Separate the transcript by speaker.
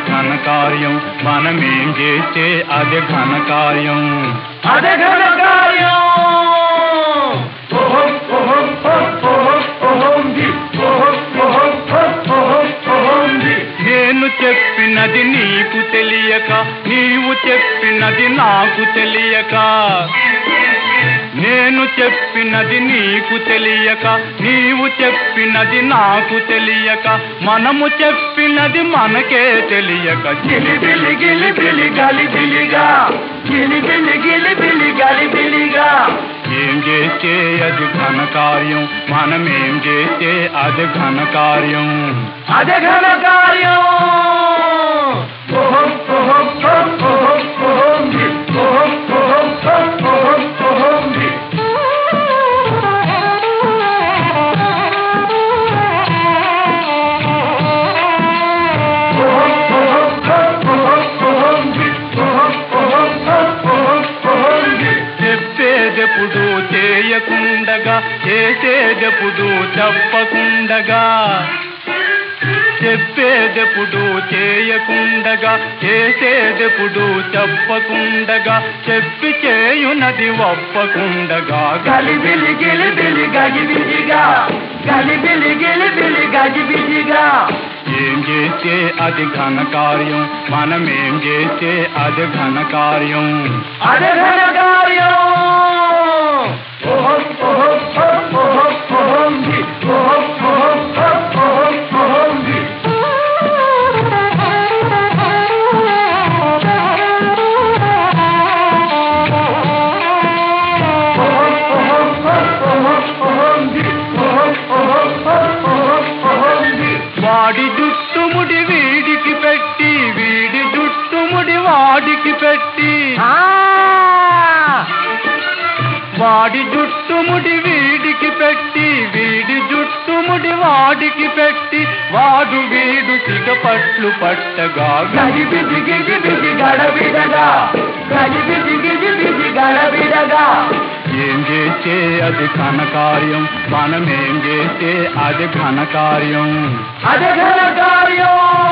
Speaker 1: ఘనకార్యం మనమేం చేస్తే అది ఘనకార్యం
Speaker 2: అదే ఘనకార్యం ఓహం ఓహం ఓహం ఓహం జి ఓహం ఓహం ఓహం ఓహం జి
Speaker 1: నేను చెప్పినది నీకు తెలియక నీవు చెప్పినది నాకు తెలియక నేను చెప్పినది నీకు తెలియక నీవు చెప్పినది నాకు తెలియక మనము చెప్పినది మనకే తెలియక
Speaker 2: గిలిబిలి గిలిబిలి గలిబిలిగా గిలిబిలి గిలిబిలి గలిబిలిగా
Speaker 1: ఏం చేస్తే అది ఘనకార్యం మనమేం చేస్తే అది ఘనకార్యం
Speaker 2: అదే ఘనకార్యం ఓహం ఓహం ఓహం ఓహం జి ఓహం ఓహం ఓహం ఓహం జి ఓహం ఓహం ఓహం ఓహం జి ఓహం ఓహం ఓహం ఓహం జి
Speaker 1: చెప్పేదెప్పుడు చేయకుండగా చేసేదెప్పుడు చెప్పకుండగా చెప్పేదెప్పుడు చేయకుండగా చేసేదెప్పుడు చెప్పకుండగా చెప్పి చేయునది ఒప్పకుండగా
Speaker 2: గలిబిలి గిలిబిలి గజిబిజిగా గలిబిలి గిలిబిలి గజిబిజిగా
Speaker 1: ఏం చేస్తే అది ఘనకార్యం మనమేం చేస్తే అది ఘనకార్యం
Speaker 2: అదే ఘనకార్యం ఓహం ఓహం ఓహం ఓహం జి ఓహం ఓహం ఓహం ఓహం జి ఓహం ఓహం ఓహం ఓహం జి ఓహం ఓహం ఓహం ఓహం జి
Speaker 1: వాడి జుట్టుముడి వీడికి పెట్టి వీడి జుట్టుముడి వాడికి పెట్టి
Speaker 2: ఆ
Speaker 1: వాడి జుట్టుముడి వీడికి పెట్టి వీడి జుట్టుముడి వాడికి పెట్టి వాడు వీడు సిగపట్లు పట్టగా
Speaker 2: గజిబిజి గిజిబిజి గడబిడగా గజిబిజి గిజిబిజి గడబిడగా
Speaker 1: ఏం చేస్తే అది ఘనకార్యం మనమేం చేస్తే అది ఘనకార్యం
Speaker 2: అదే ఘనకార్యం